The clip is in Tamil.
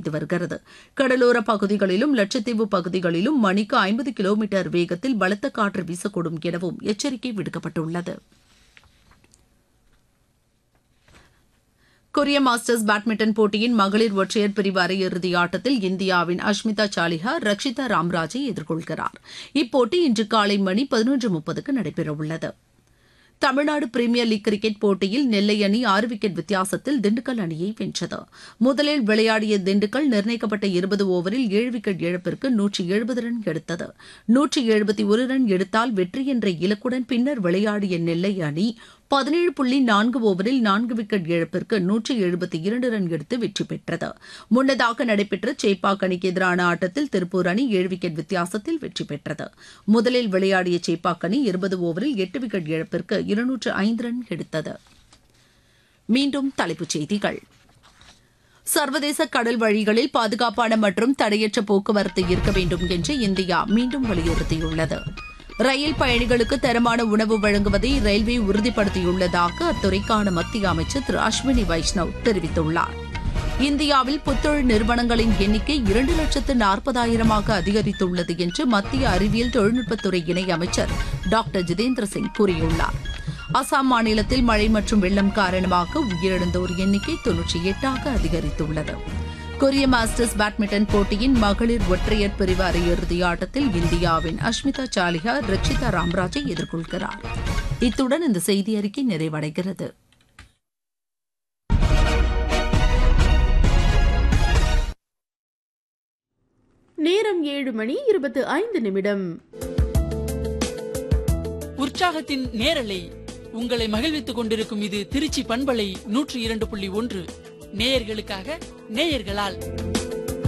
அதிகரித்து வருகிறது கடலோர பகுதிகளிலும் லட்சத்தீவு பகுதிகளிலும் மணிக்கு ஐம்பது கிலோமீட்டர் வேகத்தில் பலத்த காற்று வீசக்கூடும் எனவும் எச்சரிக்கை விடுக்கப்பட்டுள்ளது கொரிய மாஸ்டர்ஸ் பேட்மிண்டன் போட்டியின் மகளிர் ஒற்றையர் பிரிவு அரையிறுதி ஆட்டத்தில் இந்தியாவின் அஷ்மிதா சாலிஹா ரக்ஷிதா ராம்ராஜை எதிர்கொள்கிறார் இப்போட்டி இன்று காலை மணி பதினொன்று முப்பதுக்கு நடைபெறவுள்ளது தமிழ்நாடு பிரீமியர் லீக் கிரிக்கெட் போட்டியில் நெல்லை அணி ஆறு விக்கெட் வித்தியாசத்தில் திண்டுக்கல் அணியை வென்றது முதலில் விளையாடிய திண்டுக்கல் நிர்ணயிக்கப்பட்ட இருபது ஓவரில் ஏழு விக்கெட் இழப்பிற்கு நூற்றி எழுபது ரன் எடுத்தது நூற்றி எழுபத்தி ஒரு ரன் எடுத்தால் வெற்றி என்ற இலக்குடன் பின்னர் விளையாடிய நெல்லை அணி பதினேழு புள்ளி நான்கு ஓவரில் நான்கு விக்கெட் இழப்பிற்கு நூற்றி எழுபத்தி இரண்டு ரன் எடுத்து வெற்றி பெற்றது முன்னதாக நடைபெற்ற சேப்பாக் அணிக்கு எதிரான ஆட்டத்தில் திருப்பூர் அணி ஏழு விக்கெட் வித்தியாசத்தில் வெற்றி பெற்றது முதலில் விளையாடிய சேப்பாக் அணி இருபது ஓவரில் எட்டு விக்கெட் இழப்பிற்கு இருநூற்று ஐந்து ரன் எடுத்தது மீண்டும் தலைப்புச் செய்திகள் சர்வதேச கடல் வழிகளில் பாதுகாப்பான மற்றும் தடையற்ற போக்குவரத்து இருக்க வேண்டும் என்று இந்தியா மீண்டும் வலியுறுத்தியுள்ளது ரயில் பயணிகளுக்கு தரமான உணவு வழங்குவதை ரயில்வே உறுதிப்படுத்தியுள்ளதாக அத்துறைக்கான மத்திய அமைச்சர் திரு அஸ்வினி வைஷ்ணவ் தெரிவித்துள்ளார் இந்தியாவில் புத்தொழில் நிறுவனங்களின் எண்ணிக்கை இரண்டு லட்சத்து நாற்பதாயிரமாக அதிகரித்துள்ளது என்று மத்திய அறிவியல் தொழில்நுட்பத்துறை இணை அமைச்சர் டாக்டர் ஜிதேந்திர சிங் கூறியுள்ளார் அசாம் மாநிலத்தில் மழை மற்றும் வெள்ளம் காரணமாக உயிரிழந்தோர் எண்ணிக்கை தொன்னூற்றி எட்டாக அதிகரித்துள்ளது கொரிய மாஸ்டர்ஸ் பேட்மிண்டன் போட்டியின் மகளிர் ஒற்றையர் பிரிவு அரையிறுதி ஆட்டத்தில் இந்தியாவின் அஷ்மிதா சாலிஹா ரக்ஷிதா ராம்ராஜை எதிர்கொள்கிறார் இத்துடன் இந்த செய்தி அறிக்கை நிறைவடைகிறது நேரம் ஏழு மணி இருபத்து ஐந்து நிமிடம் உற்சாகத்தின் நேரலை உங்களை மகிழ்வித்துக் கொண்டிருக்கும் இது திருச்சி பண்பலை நூற்றி இரண்டு புள்ளி ஒன்று நேயர்களுக்காக நேயர்களால்